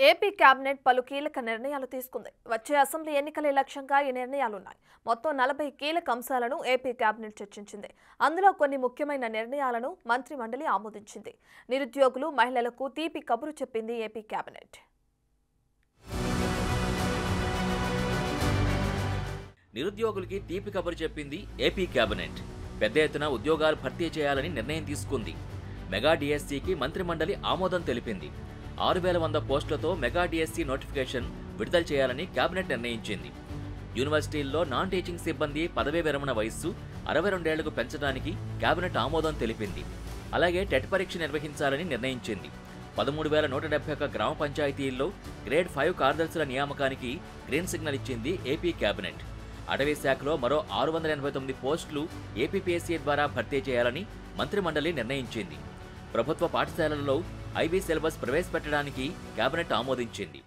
AP cabinet పలు కీలక నిర్ణయాలు తీసుకుంది వచ్చే అసెంబ్లీ ఎన్నికలే లక్ష్యంగా ఈ నిర్ణయాలున్నాయి మొత్తం నలభై కీలక అంశాలను ఏపీ కేబినెట్ చర్చించింది అందులో కొన్ని ముఖ్యమైన నిర్ణయాలను మంత్రి మండలి ఆమోదించింది నిరుద్యోగులు మహిళలకు తీపి కబురు చెప్పింది ఏపీ కేబినెట్ నిరుద్యోగులకి తీపి కబురు చెప్పింది ఏపీ కేబినెట్ పెద్ద ఎత్తున ఉద్యోగాలు భర్తీ చేయాలని నిర్ణయం తీసుకుంది మెగా డిఎస్సికి మంత్రిమండలి ఆమోదం తెలిపింది ఆరు వేల వంద పోస్టులతో మెగా డిఎస్సి నోటిఫికేషన్ విడుదల చేయాలని కేబినెట్ నిర్ణయించింది యూనివర్సిటీల్లో నాన్ టీచింగ్ సిబ్బంది పదవీ విరమణ వయస్సు అరవై రెండేళ్లకు పెంచడానికి కేబినెట్ ఆమోదం తెలిపింది అలాగే టెట్ పరీక్ష నిర్వహించాలని నిర్ణయించింది పదమూడు వేల నూట డెబ్బై ఒక్క గ్రామ పంచాయతీల్లో గ్రేడ్ ఫైవ్ కార్యదర్శుల నియామకానికి గ్రీన్ సిగ్నల్ ఇచ్చింది ఏపీ కేబినెట్ అటవీ శాఖలో మరో ఆరు వందల ఎనభై తొమ్మిది పోస్టులు ఏపీపీఎస్సీ ద్వారా భర్తీ చేయాలని మంత్రిమండలి నిర్ణయించింది ప్రభుత్వ పాఠశాలల్లో ఐబీ సిలబస్ ప్రవేశపెట్టడానికి కేబినెట్ ఆమోదించింది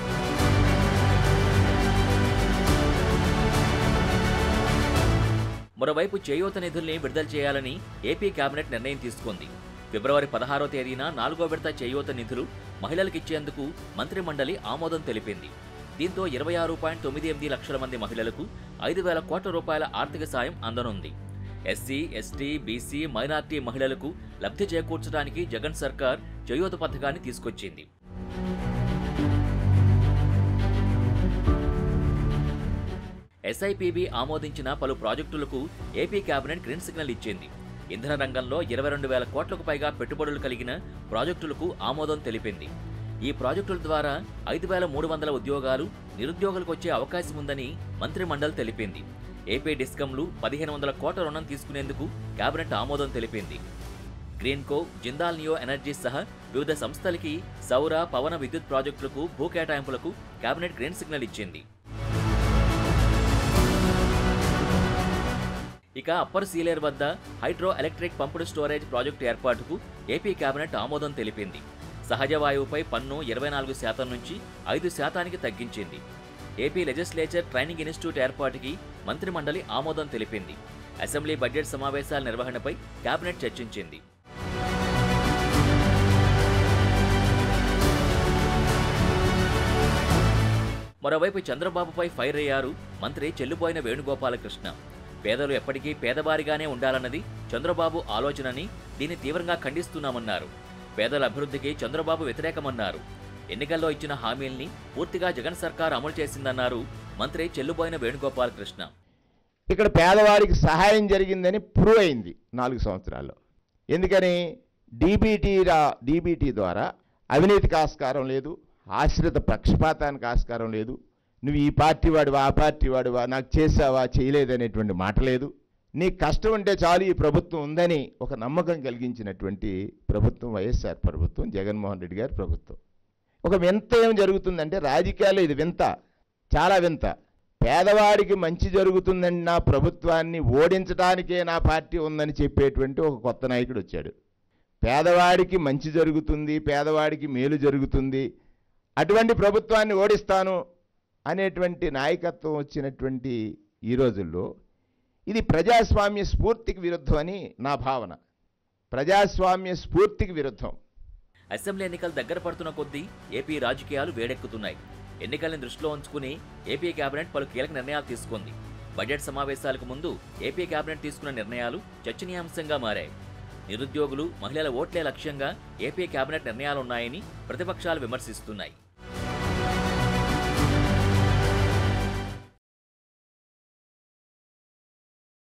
మరోవైపు చేయూత నిధుల్ని విడుదల చేయాలని ఏపీ కేబినెట్ నిర్ణయం తీసుకుంది ఫిబ్రవరి పదహారో తేదీన నాలుగో విడత చేయూత నిధులు మహిళలకు ఇచ్చేందుకు మంత్రిమండలి ఆమోదం తెలిపింది దీంతో ఇరవై ఆరు పాయింట్ తొమ్మిది ఎనిమిది లక్షల మంది మహిళలకు ఐదు వేల కోట్ల రూపాయల ఆర్థిక సాయం అందనుంది ఎస్సీ ఎస్టీ బీసీ మైనార్టీ మహిళలకు లబ్ధి చేకూర్చడానికి జగన్ సర్కార్ చేయూత పథకాన్ని తీసుకొచ్చింది ఎస్ఐపిబి ఆమోదించిన పలు ప్రాజెక్టులకు ఏపీ కేబినెట్ గ్రీన్ సిగ్నల్ ఇచ్చింది ఇంధన రంగంలో ఇరవై రెండు వేల కోట్లకు పైగా పెట్టుబడులు కలిగిన ప్రాజెక్టులకు ఆమోదం తెలిపింది ఈ ప్రాజెక్టుల ద్వారా ఐదు వేల మూడు వందల ఉద్యోగాలు నిరుద్యోగులకు వచ్చే అవకాశం ఉందని మంత్రిమండలి తెలిపింది ఏపీ డిస్కంలు పదిహేను వందల కోట్ల రుణం తీసుకునేందుకు కేబినెట్ ఆమోదం తెలిపింది గ్రీన్కో జిందాల్ నియో ఎనర్జీ సహా వివిధ సంస్థలకి సౌర పవన విద్యుత్ ప్రాజెక్టులకు భూ కేటాయింపులకు కేబినెట్ గ్రీన్ సిగ్నల్ ఇచ్చింది ఇక అప్పర్ సీలేర్ వద్ద హైడ్రో ఎలక్ట్రిక్ పంపుడు స్టోరేజ్ ప్రాజెక్టు ఏర్పాటుకు ఏపీ కేబినెట్ ఆమోదం తెలిపింది సహజ వాయువుపై పన్ను ఇరవై నాలుగు శాతం నుంచి ఐదు శాతానికి తగ్గించింది ఏపీ లెజిస్లేచర్ ట్రైనింగ్ ఇన్స్టిట్యూట్ ఏర్పాటుకి మంత్రిమండలి ఆమోదం తెలిపింది అసెంబ్లీ బడ్జెట్ సమావేశాల నిర్వహణపై కేబినెట్ చర్చించింది మరోవైపు చంద్రబాబుపై ఫైర్ అయ్యారు మంత్రి చెల్లుబోయిన వేణుగోపాలకృష్ణ పేదలు ఎప్పటికీ పేదవారిగానే ఉండాలన్నది చంద్రబాబు ఆలోచనని దీన్ని తీవ్రంగా ఖండిస్తున్నామన్నారు పేదల అభివృద్ధికి చంద్రబాబు వ్యతిరేకమన్నారు ఎన్నికల్లో ఇచ్చిన హామీల్ని పూర్తిగా జగన్ సర్కార్ అమలు చేసిందన్నారు మంత్రి చెల్లుబోయిన వేణుగోపాలకృష్ణ ఇక్కడ పేదవాడికి సహాయం జరిగిందని ప్రూవ్ అయింది నాలుగు సంవత్సరాల్లో ఎందుకని డీబీటీ రా డీబీటీ ద్వారా అవినీతికి ఆస్కారం లేదు ఆశ్రిత పక్షపాతానికి ఆస్కారం లేదు నువ్వు ఈ పార్టీ వాడివా ఆ పార్టీ వాడివా నాకు చేసావా చేయలేదనేటువంటి మాట లేదు నీ కష్టం ఉంటే చాలు ఈ ప్రభుత్వం ఉందని ఒక నమ్మకం కలిగించినటువంటి ప్రభుత్వం వైఎస్ఆర్ ప్రభుత్వం జగన్మోహన్ రెడ్డి గారి ప్రభుత్వం ఒక వింత ఏం జరుగుతుందంటే రాజకీయాల్లో ఇది వింత చాలా వింత పేదవాడికి మంచి జరుగుతుందని నా ప్రభుత్వాన్ని ఓడించడానికే నా పార్టీ ఉందని చెప్పేటువంటి ఒక కొత్త నాయకుడు వచ్చాడు పేదవాడికి మంచి జరుగుతుంది పేదవాడికి మేలు జరుగుతుంది అటువంటి ప్రభుత్వాన్ని ఓడిస్తాను అనేటువంటి నాయకత్వం వచ్చినటువంటి ఈ రోజుల్లో ఇది ప్రజాస్వామ్య స్ఫూర్తికి విరుద్ధం అని నా భావన ప్రజాస్వామ్య స్ఫూర్తికి విరుద్ధం అసెంబ్లీ ఎన్నికలు దగ్గర పడుతున్న కొద్దీ ఏపీ రాజకీయాలు వేడెక్కుతున్నాయి ఎన్నికల్ని దృష్టిలో ఉంచుకుని ఏపీ కేబినెట్ పలు కీలక నిర్ణయాలు తీసుకుంది బడ్జెట్ సమావేశాలకు ముందు ఏపీ కేబినెట్ తీసుకున్న నిర్ణయాలు చర్చనీయాంశంగా మారాయి నిరుద్యోగులు మహిళల ఓట్లే లక్ష్యంగా ఏపీ కేబినెట్ నిర్ణయాలున్నాయని ప్రతిపక్షాలు విమర్శిస్తున్నాయి